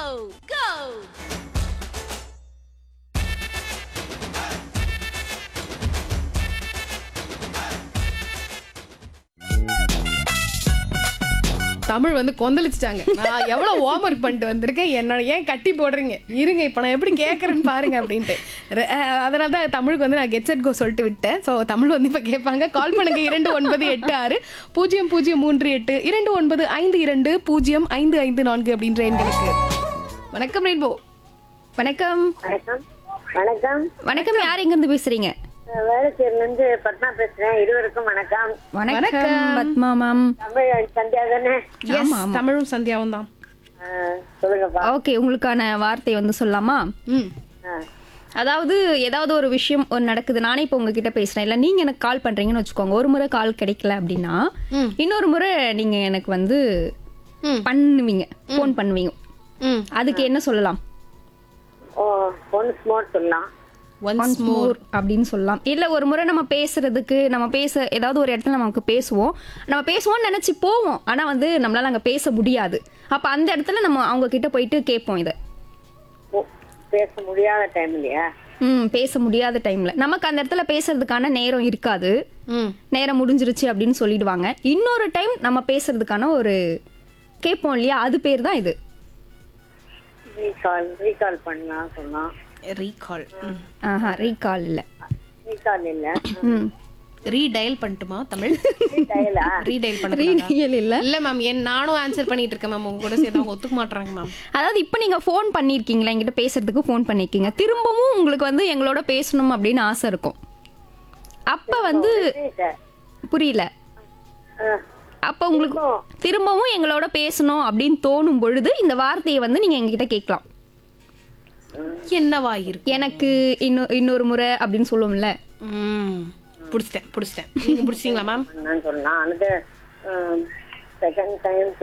go! Tamil வந்து கொந்தளிச்சிட்டாங்க நான் எவ்வளவு ஹோம்ஒர்க் பண்ணிட்டு வந்திருக்கேன் என்ன ஏன் கட்டி போடுறீங்க இருங்க இப்போ நான் எப்படி கேட்குறேன்னு பாருங்க அப்படின்ட்டு ரெ- அஹ் அதனால தான் தமிழுக்கு வந்து நான் கெட் செட் கோ சொல்லிட்டு விட்டேன் ஸோ தமிழ் வந்து இப்போ கேட்பாங்க கால் பண்ணுங்க இரண்டு ஒன்பது எட்டு ஆறு பூஜ்ஜியம் பூஜ்ஜியம் மூன்று எட்டு இரண்டு ஒன்பது ஐந்து இரண்டு பூஜ்ஜியம் ஐந்து ஐந்து நான்கு அப்படின்ற எண்களுக்கு வணக்கம் ரெயின்போ வணக்கம் வணக்கம் வணக்கம் வணக்கம் யார் எங்க இருந்து பேசுறீங்க நான் வேளச்சேரில இருந்து பத்மா பேசுறேன் இருவருக்கும் வணக்கம் வணக்கம் பத்மா மேம் தமிழ் சந்தியா தானே எஸ் தமிழும் சந்தியாவும் தான் ஆ, சொல்லுங்கப்பா ஓகே உங்களுக்கான வார்த்தை வந்து சொல்லலாமா ம் ஆ, அதாவது ஏதாவது ஒரு விஷயம் ஒரு நடக்குது நானே இப்போ உங்ககிட்ட பேசுறேன் இல்ல நீங்க எனக்கு கால் பண்றீங்கன்னு வச்சுக்கோங்க ஒரு முறை கால் கிடைக்கல அப்படின்னா ம். இன்னொரு முறை நீங்க எனக்கு வந்து ம். பண்ணுவீங்க ஃபோன் பண்ணுவீங்க ம் அதுக்கு என்ன சொல்லலாம் ஓ ஒன் ஸ்மோர் சொல்லலாம் ஒன்ஸ் மோர் அப்படின்னு சொல்லலாம் இல்ல ஒரு முறை நம்ம பேசுறதுக்கு நம்ம பேச ஏதாவது ஒரு இடத்துல நமக்கு பேசுவோம் நம்ம பேசுவோம்னு நினைச்சு போவோம் ஆனா வந்து நம்மளால அங்க பேச முடியாது அப்ப அந்த இடத்துல நம்ம அவங்க கிட்ட போயிட்டு கேட்போம் இதை ஓ, பேச முடியாத டைம் இல்லையா ம் பேச முடியாத டைம்ல நமக்கு அந்த இடத்துல பேசுறதுக்கான நேரம் இருக்காது ம் நேரம் முடிஞ்சிருச்சு அப்படின்னு சொல்லிடுவாங்க இன்னொரு டைம் நம்ம பேசுறதுக்கான ஒரு கேட்போம் இல்லையா அது பேர் தான் இது ரீகால் ரீகால் பண்ணலாம் சொல்லலாம் ரீகால் ஆஹா ரீகால் இல்ல ரீகால் இல்ல ம் ரீடயல் பண்ணட்டுமா தமிழ் டயலா ரீடயல் பண்ண ரீடியல் இல்ல இல்ல மேம் என் நானும் ஆன்சர் பண்ணிட்டு இருக்கேன் மேம் உங்க கூட சேர்த்து அவங்க ஒத்துக்க மாட்டாங்க மேம் அதாவது இப்போ நீங்க ஃபோன் பண்ணிருக்கீங்களா என்கிட்ட பேசுறதுக்கு ஃபோன் பண்ணிருக்கீங்க திரும்பவும் உங்களுக்கு வந்து எங்களோட பேசணும் அப்படின்னு ஆசை இருக்கும் அப்ப வந்து புரியல அப்ப உங்களுக்கு திரும்பவும் எங்களோட பேசணும் அப்படின்னு தோணும் பொழுது இந்த வார்த்தையை வந்து நீங்க எங்ககிட்ட கேட்கலாம் என்னவா இருக்கு எனக்கு இன்னொ இன்னொரு முறை அப்படின்னு சொல்லுவோம்ல ம் பிடிச்சிட்டேன் பிடிச்சிட்டேன் நீங்க பிடிச்சிங்களா மேம் நான் சொல்லலாம் அது செகண்ட் டைம்